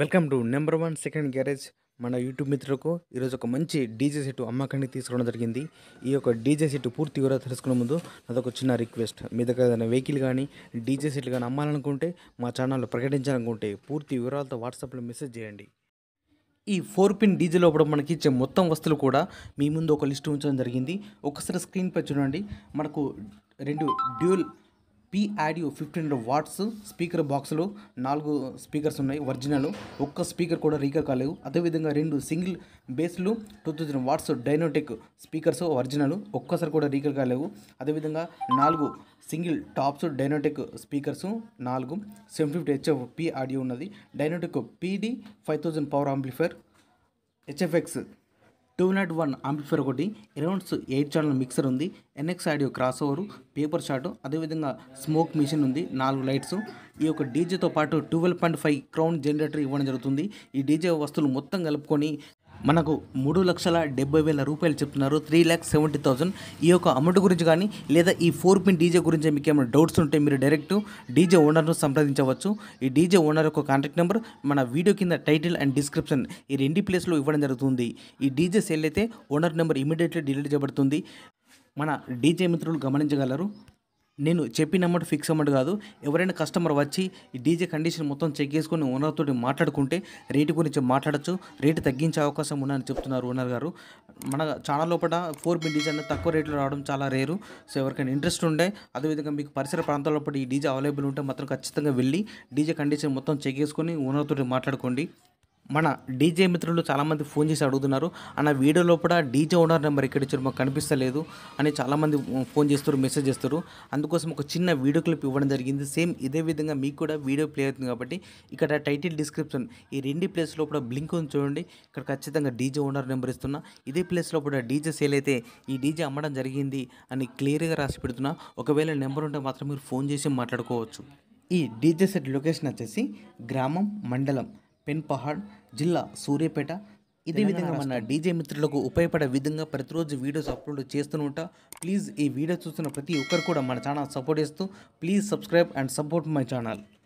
welcome to number one second garage మన YouTube మిత్రులకు ఈరోజు ఒక మంచి డీజే సెట్ అమ్మకానికి తీసుకురావడం జరిగింది ఈ యొక్క డీజే సెట్ పూర్తి వివరాలు తెలుసుకునే ముందు అదొక చిన్న రిక్వెస్ట్ మీ దగ్గర ఏదైనా వెహికల్ కానీ డీజే సెట్లు కానీ అమ్మాలనుకుంటే మా ఛానల్లో ప్రకటించాలనుకుంటే పూర్తి వివరాలతో వాట్సాప్లో మెసేజ్ చేయండి ఈ ఫోర్ పిన్ డీజే లోపల మనకి ఇచ్చే మొత్తం వస్తువులు కూడా మీ ముందు ఒక లిస్ట్ ఉంచడం జరిగింది ఒకసారి స్క్రీన్పై చూడండి మనకు రెండు dual P audio fifteen watts speaker బాక్సులు నాలుగు స్పీకర్స్ ఉన్నాయి ఒరిజినల్ ఒక్క స్పీకర్ కూడా రీకర్ కాలేవు అదేవిధంగా రెండు సింగిల్ బేస్లు two thousand watts Dynotech speakers original ఒక్కసారి కూడా రీకర్ కాలేవు అదేవిధంగా నాలుగు సింగిల్ టాప్స్ డైనోటెక్ స్పీకర్స్ నాలుగు seven fifty HF P audio ఉన్నది Dynotech PD five thousand power amplifier HFX two not one amplifier ఒకటి ఎరౌండ్స్ ఎయిట్ ఛానల్ మిక్సర్ ఉంది NX audio crossover paper shot అదేవిధంగా స్మోక్ మిషన్ ఉంది నాలుగు lights ఈ యొక్క డీజేతో పాటు twelve point five crown generator ఇవ్వడం జరుగుతుంది ఈ డీజే వస్తువులు మొత్తం కలుపుకొని మనకు మూడు లక్షల డెబ్బై వేల రూపాయలు చెప్తున్నారు త్రీ ల్యాక్స్ సెవెంటీ థౌసండ్ ఈ యొక్క అమౌంట్ గురించి కానీ లేదా ఈ ఫోర్ పిన్ డీజే గురించి మీకు ఏమైనా డౌట్స్ ఉంటే మీరు డైరెక్ట్ డీజే ఓనర్ను సంప్రదించవచ్చు ఈ డీజే ఓనర్ యొక్క కాంటాక్ట్ నెంబర్ మన వీడియో కింద టైటిల్ అండ్ డిస్క్రిప్షన్ ఈ రెండు ప్లేస్లో ఇవ్వడం జరుగుతుంది ఈ డీజే సేల్ అయితే ఓనర్ నెంబర్ ఇమీడియట్లీ డిలీట్ చేయబడుతుంది మన డీజే మిత్రులు గమనించగలరు నేను చెప్పిన అమౌంట్ ఫిక్స్ అమౌంట్ కాదు ఎవరైనా కస్టమర్ వచ్చి ఈ డీజే కండిషన్ మొత్తం చెక్ చేసుకొని ఓనర్ తోటి మాట్లాడుకుంటే రేటు గురించి మాట్లాడచ్చు రేటు తగ్గించే అవకాశం ఉందని చెప్తున్నారు ఓనర్ గారు మన ఛానల్ లోపల ఫోర్ బిన్ డీజే అనేది తక్కువ రేట్లో రావడం చాలా రేరు సో ఎవరికైనా ఇంట్రెస్ట్ ఉండే అదేవిధంగా మీకు పరిసర ప్రాంతాల లోపల ఈ డీజే అవైలబుల్ ఉంటే మాత్రం ఖచ్చితంగా వెళ్ళి డీజే కండిషన్ మొత్తం చెక్ చేసుకొని ఓనర్ తోటి మాట్లాడుకోండి మన డీజే మిత్రులు చాలామంది ఫోన్ చేసి అడుగుతున్నారు అన్న వీడియో లోపల డీజే ఓనర్ నెంబర్ ఇక్కడ ఇచ్చారు మాకు కనిపిస్తలేదు అని చాలామంది ఫోన్ చేస్తారు మెసేజ్ చేస్తారు అందుకోసం ఒక చిన్న వీడియో క్లిప్ ఇవ్వడం జరిగింది సేమ్ ఇదే విధంగా మీకు కూడా వీడియో ప్లే అవుతుంది కాబట్టి ఇక్కడ టైటిల్ డిస్క్రిప్షన్ ఈ రెండు ప్లేస్ లోపల బ్లింక్ ఉంది చూడండి ఇక్కడ ఖచ్చితంగా డీజే ఓనర్ నెంబర్ ఇస్తున్నా ఇదే ప్లేస్ లోపల డీజే సేల్ అయితే ఈ డీజే అమ్మడం జరిగింది అని క్లియర్గా రాసి పెడుతున్నా ఒకవేళ నెంబర్ ఉంటే మాత్రం మీరు ఫోన్ చేసి మాట్లాడుకోవచ్చు ఈ డీజే సెట్ లొకేషన్ వచ్చేసి గ్రామం మండలం పెన్పహాడ్ జిల్లా సూర్యాపేట ఇదే విధంగా మన డీజే మిత్రులకు ఉపయోగపడే విధంగా ప్రతిరోజు వీడియోస్ అప్లోడ్ చేస్తూనే ఉంటా ప్లీజ్ ఈ వీడియో చూస్తున్న ప్రతి ఒక్కరు కూడా మన ఛానల్ సపోర్ట్ చేస్తూ please subscribe and support my channel